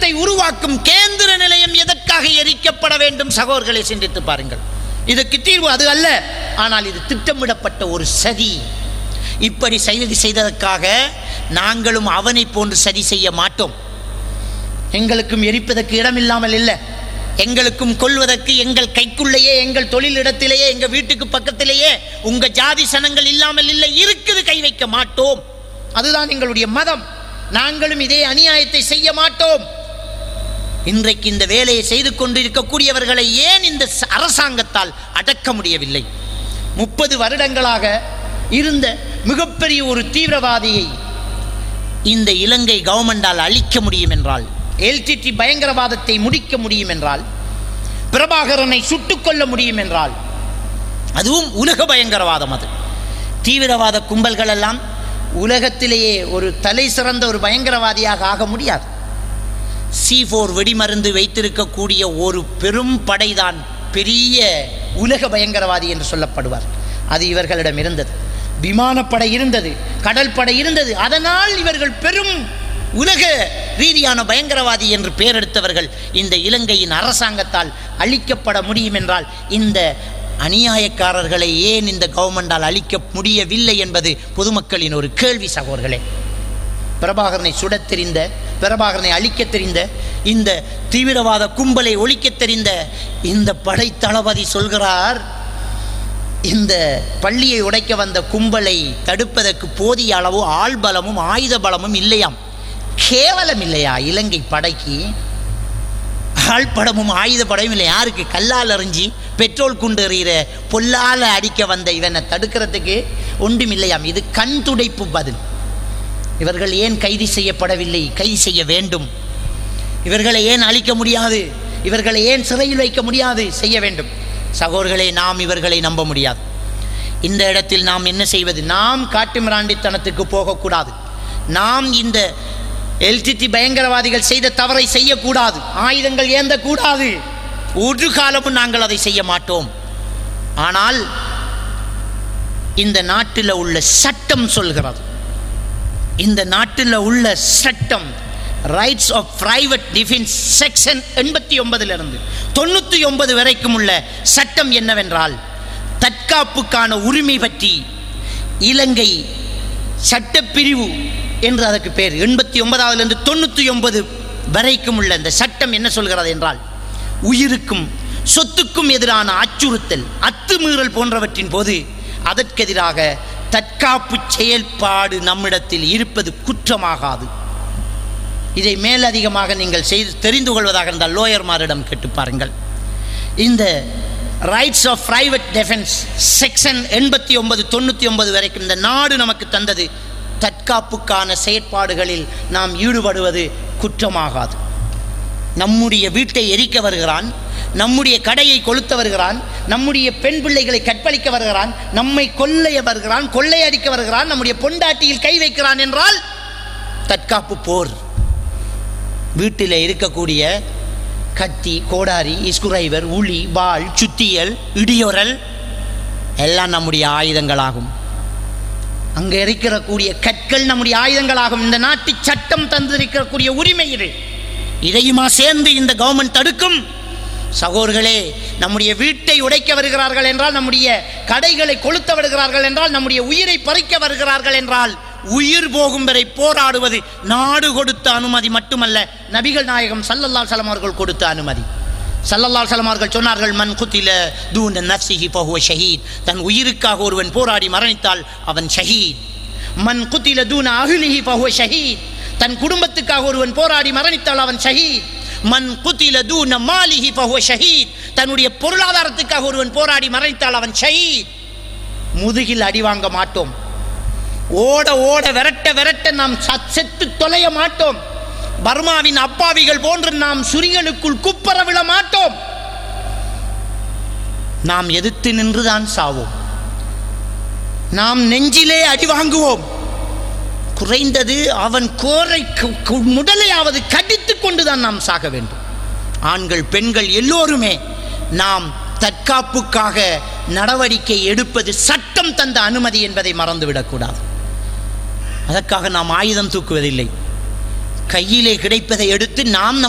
யுத்தத்தை உருவாக்கும் கேந்திர நிலையம் எதற்காக எரிக்கப்பட வேண்டும் சகோதரர்களை சிந்தித்து பாருங்கள் இதுக்கு தீர்வு அது அல்ல ஆனால் இது திட்டமிடப்பட்ட ஒரு சதி இப்படி செய்தி செய்ததற்காக நாங்களும் அவனை போன்று சதி செய்ய மாட்டோம் எங்களுக்கும் எரிப்பதற்கு இடமில்லாமல் இல்லை எங்களுக்கும் கொள்வதற்கு எங்கள் கைக்குள்ளேயே எங்கள் தொழிலிடத்திலேயே எங்க வீட்டுக்கு பக்கத்திலேயே உங்க ஜாதி சனங்கள் இல்லாமல் இல்லை இருக்குது கை வைக்க மாட்டோம் அதுதான் எங்களுடைய மதம் நாங்களும் இதே அநியாயத்தை செய்ய மாட்டோம் இன்றைக்கு இந்த வேலையை செய்து கொண்டிருக்கக்கூடியவர்களை ஏன் இந்த ச- அரசாங்கத்தால் அடக்க முடியவில்லை முப்பது வருடங்களாக இருந்த மிகப்பெரிய ஒரு தீவிரவாதியை இந்த இலங்கை கவர்மெண்டால் அழிக்க முடியும் என்றால் எல்டிடி பயங்கரவாதத்தை முடிக்க முடியும் என்றால் பிரபாகரனை சுட்டுக் கொள்ள முடியும் என்றால் அதுவும் உலக பயங்கரவாதம் அது தீவிரவாத கும்பல்கள் எல்லாம் உலகத்திலேயே ஒரு தலை சிறந்த ஒரு பயங்கரவாதியாக ஆக முடியாது சி ஃபோர் வெடிமருந்து வைத்திருக்கக்கூடிய ஒரு பெரும் படைதான் பெரிய உலக பயங்கரவாதி என்று சொல்லப்படுவார் அது இவர்களிடம் இருந்தது விமானப்படை இருந்தது கடல் படை இருந்தது அதனால் இவர்கள் பெரும் உலக ரீதியான பயங்கரவாதி என்று பெயர் எடுத்தவர்கள் இந்த இலங்கையின் அரசாங்கத்தால் அழிக்கப்பட முடியும் என்றால் இந்த அநியாயக்காரர்களை ஏன் இந்த கவர்மெண்டால் அழிக்க முடியவில்லை என்பது பொதுமக்களின் ஒரு கேள்வி சகோதரர்களே பிரபாகரனை சுடத் தெரிந்த பிரபாகரனை அழிக்கத் தெரிந்த இந்த தீவிரவாத கும்பலை ஒழிக்கத் தெரிந்த இந்த படை தளபதி சொல்கிறார் இந்த பள்ளியை உடைக்க வந்த கும்பலை தடுப்பதற்கு போதிய அளவு ஆள் பலமும் ஆயுத பலமும் இல்லையாம் கேவலம் இல்லையா இலங்கை படைக்கு ஆள் படமும் ஆயுத படமும் இல்லை யாருக்கு கல்லால் எறிஞ்சி பெட்ரோல் குண்டு எறிகிற பொல்லால் அடிக்க வந்த இவனை தடுக்கிறதுக்கு ஒன்றும் இல்லையாம் இது கண் துடைப்பு பதில் இவர்கள் ஏன் கைது செய்யப்படவில்லை கைது செய்ய வேண்டும் இவர்களை ஏன் அழிக்க முடியாது இவர்களை ஏன் சிறையில் வைக்க முடியாது செய்ய வேண்டும் சகோதரர்களே நாம் இவர்களை நம்ப முடியாது இந்த இடத்தில் நாம் என்ன செய்வது நாம் காட்டுமிராண்டித்தனத்துக்கு போகக்கூடாது நாம் இந்த எல்டிடி பயங்கரவாதிகள் செய்த தவறை செய்யக்கூடாது ஆயுதங்கள் ஏந்தக்கூடாது ஒரு காலமும் நாங்கள் அதை செய்ய மாட்டோம் ஆனால் இந்த நாட்டில் உள்ள சட்டம் சொல்கிறது இந்த நாட்டில் உள்ள சட்டம் rights of private defence section எண்பத்தி ஒன்பதிலிருந்து தொண்ணூற்றி ஒன்பது வரைக்கும் உள்ள சட்டம் என்னவென்றால் தற்காப்புக்கான உரிமை பற்றி இலங்கை சட்டப்பிரிவு என்று அதற்கு பேர் எண்பத்தி ஒன்பதாவதுலேருந்து தொண்ணூற்றி ஒன்பது வரைக்கும் உள்ள இந்த சட்டம் என்ன சொல்கிறது என்றால் உயிருக்கும் சொத்துக்கும் எதிரான அச்சுறுத்தல் அத்துமீறல் போன்றவற்றின் போது அதற்கெதிராக தற்காப்பு செயல்பாடு நம்மிடத்தில் இருப்பது குற்றமாகாது இதை மேலதிகமாக நீங்கள் செய்து தெரிந்து கொள்வதாக இருந்தால் லோயர்மாரிடம் கேட்டு பாருங்கள் இந்த rights of private defence section எண்பத்தி ஒன்பது தொண்ணூற்றி ஒன்பது வரைக்கும் இந்த நாடு நமக்கு தந்தது தற்காப்புக்கான செயற்பாடுகளில் நாம் ஈடுபடுவது குற்றமாகாது நம்முடைய வீட்டை எரிக்க வருகிறான் நம்முடைய கடையை கொளுத்த வருகிறான் நம்முடைய பெண் பிள்ளைகளை கற்பழிக்க வருகிறான் நம்மை கொள்ளைய வருகிறான் கொள்ளையடிக்க வருகிறான் நம்முடைய பொண்டாட்டியில் கை வைக்கிறான் என்றால் தற்காப்பு போர் வீட்டில் இருக்கக்கூடிய கத்தி கோடாரி இஸ்குரைவர் உளி வாள் சுத்தியல் இடியோரல் எல்லாம் நம்முடைய ஆயுதங்களாகும் அங்கே இருக்கக்கூடிய கற்கள் நம்முடைய ஆயுதங்களாகும் இந்த நாட்டு சட்டம் தந்திருக்கக்கூடிய உரிமை இது இதையுமா சேர்ந்து இந்த கவர்மெண்ட் தடுக்கும் சகோதரர்களே நம்முடைய வீட்டை உடைக்க வருகிறார்கள் என்றால் நம்முடைய கடைகளை கொளுத்த வருகிறார்கள் என்றால் நம்முடைய உயிரை பறிக்க வருகிறார்கள் என்றால் உயிர் போகும் வரை போராடுவது நாடு கொடுத்த அனுமதி மட்டுமல்ல நபிகள் நாயகம் சல்லல்லாஹு சலம் அவர்கள் கொடுத்த அனுமதி சல்லல்லாஹு சலம் அவர்கள் சொன்னார்கள் மன் குத்தில தூன நஃப்சிஹி ஃபஹுவ ஷஹீத் தன் உயிருக்காக ஒருவன் போராடி மரணித்தால் அவன் ஷஹீத் மன் குத்தில தூன அஹ்லிஹி ஃபஹுவ ஷஹீத் தன் குடும்பத்துக்காக ஒருவன் போராடி மரணித்தால் அவன் ஷஹீத் மன் குத்தில தூன மாலிஹி ஃபஹுவ ஷஹீத் தன்னுடைய பொருளாதாரத்துக்காக ஒருவன் போராடி மரணித்தால் அவன் ஷஹீத் முதுகில் அடி வாங்க மாட்டோம் ஓட ஓட விரட்ட விரட்ட நாம் சத்- செத்து தொலைய மாட்டோம் பர்மாவின் அப்பாவிகள் போன்று நாம் சுரிகளுக்குள் குப்பர விழ மாட்டோம் நாம் எதிர்த்து நின்றுதான் சாவோம் நாம் நெஞ்சிலே அடி வாங்குவோம் குறைந்தது அவன் கோரை கு- கு- முதலையாவது கடித்து கொண்டுதான் நாம் சாக வேண்டும் ஆண்கள் பெண்கள் எல்லோருமே நாம் தற்காப்புக்காக நடவடிக்கை எடுப்பது சட்டம் தந்த அனுமதி என்பதை மறந்துவிடக்கூடாது அதற்காக நாம் ஆயுதம் தூக்குவதில்லை கையிலே கிடைப்பதை எடுத்து நாம் நம்